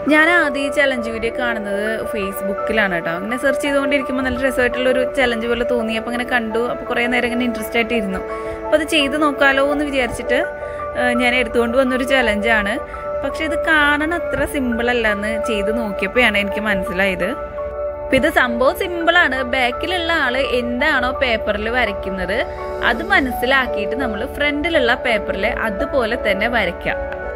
ഞാൻ ആദ്യം ഈ ചലഞ്ച് വീഡിയോ കാണുന്നത് ഫേസ്ബുക്കിലാണ് കേട്ടോ അങ്ങനെ സെർച്ച് ചെയ്തുകൊണ്ടിരിക്കുമ്പോൾ നല്ല രസമായിട്ടുള്ള ഒരു ചലഞ്ച് പോലെ തോന്നി അപ്പോൾ അങ്ങനെ കണ്ടു അപ്പോൾ കുറേ നേരം ഇങ്ങനെ ഇൻട്രസ്റ്റ് ആയിട്ട് ഇരുന്നു അപ്പോൾ അത് ചെയ്ത് നോക്കാലോ എന്ന് വിചാരിച്ചിട്ട് ആ, ഞാൻ എടുത്തുകൊണ്ട് വന്നൊരു ചലഞ്ചാണ് പക്ഷെ ഇത് കാണാൻ അത്ര സിമ്പിൾ അല്ലെന്ന് ചെയ്ത് നോക്കിയപ്പോഴാണ് എനിക്ക് മനസ്സിലായത് അപ്പൊ ഇത് സംഭവം സിമ്പിളാണ് ബാക്കിലുള്ള ആള് എന്താണോ പേപ്പറിൽ വരയ്ക്കുന്നത് അത് മനസ്സിലാക്കിയിട്ട് നമ്മൾ ഫ്രണ്ടിലുള്ള പേപ്പറിൽ അതുപോലെ തന്നെ വരയ്ക്കാം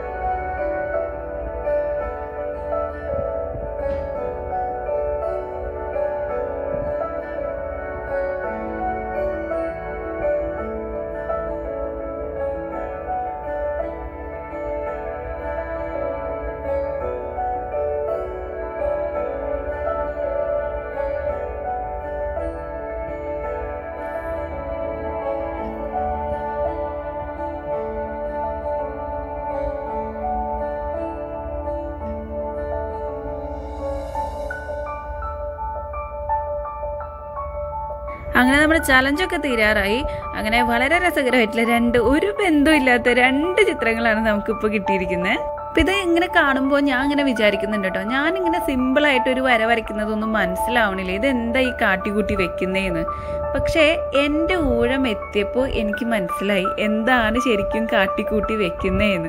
അങ്ങനെ നമ്മുടെ ചലഞ്ചൊക്കെ തീരാറായി അങ്ങനെ വളരെ രസകരമായിട്ടുള്ള രണ്ട് ഒരു ബന്ധമില്ലാത്ത രണ്ട് ചിത്രങ്ങളാണ് നമുക്കിപ്പോൾ കിട്ടിയിരിക്കുന്നത് അപ്പം ഇത് ഇങ്ങനെ കാണുമ്പോൾ ഞാൻ ഇങ്ങനെ വിചാരിക്കുന്നുണ്ട് കേട്ടോ ഞാനിങ്ങനെ സിമ്പിളായിട്ട് ഒരു വര വരയ്ക്കുന്നതൊന്നും മനസ്സിലാവണില്ല ഇത് എന്താ ഈ കാട്ടിക്കൂട്ടി വെക്കുന്നേന്ന് പക്ഷേ എൻ്റെ ഊഴം എത്തിയപ്പോൾ എനിക്ക് മനസ്സിലായി എന്താണ് ശരിക്കും കാട്ടിക്കൂട്ടി വെക്കുന്നേന്ന്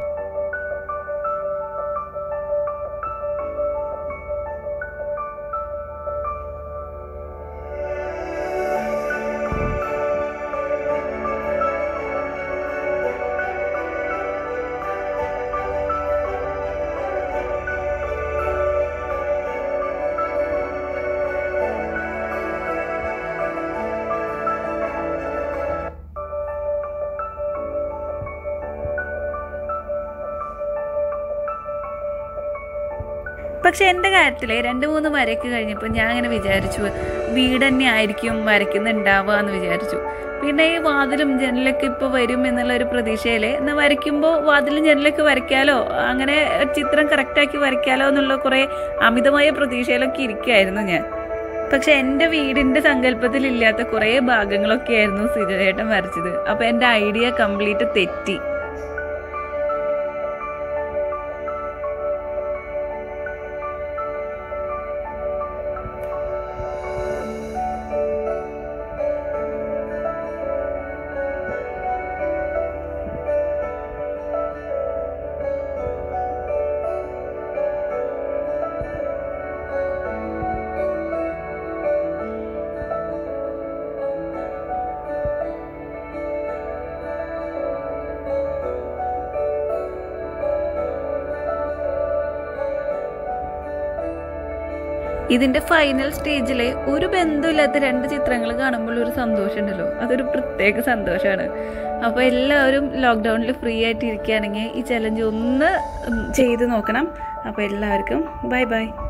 പക്ഷെ എൻ്റെ കാര്യത്തിൽ രണ്ട് മൂന്ന് വരയ്ക്ക് കഴിഞ്ഞപ്പോൾ ഞാൻ അങ്ങനെ വിചാരിച്ചു വീട് തന്നെ ആയിരിക്കും വരയ്ക്കുന്നുണ്ടാവുക എന്ന് വിചാരിച്ചു പിന്നെ ഈ വാതിലും ജനലൊക്കെ ഇപ്പോൾ വരും എന്നുള്ള ഒരു പ്രതീക്ഷയിൽ എന്നാൽ വരയ്ക്കുമ്പോൾ വാതിലും ജനലൊക്കെ വരയ്ക്കാലോ അങ്ങനെ ചിത്രം കറക്റ്റാക്കി വരയ്ക്കാലോ എന്നുള്ള കുറേ അമിതമായ പ്രതീക്ഷയിലൊക്കെ ഇരിക്കുകയായിരുന്നു ഞാൻ പക്ഷെ എൻ്റെ വീടിൻ്റെ സങ്കല്പത്തിലില്ലാത്ത കുറേ ഭാഗങ്ങളൊക്കെ ആയിരുന്നു സിജുചേട്ടൻ വരച്ചത് അപ്പോൾ എൻ്റെ ഐഡിയ കംപ്ലീറ്റ് തെറ്റി ഇതിന്റെ ഫൈനൽ സ്റ്റേജിലെ ഒരു ബന്ധമില്ലാത്ത രണ്ട് ചിത്രങ്ങൾ കാണുമ്പോൾ ഒരു സന്തോഷം ഉണ്ടല്ലോ അതൊരു പ്രത്യേക സന്തോഷമാണ് അപ്പോൾ എല്ലാവരും ലോക്ക്ഡൗണിൽ ഫ്രീ ആയിട്ട് ഇരിക്കുകയാണെങ്കിൽ ഈ ചലഞ്ച് ഒന്ന് ഉം, ചെയ്ത് നോക്കണം അപ്പോൾ എല്ലാവർക്കും ബൈ ബൈ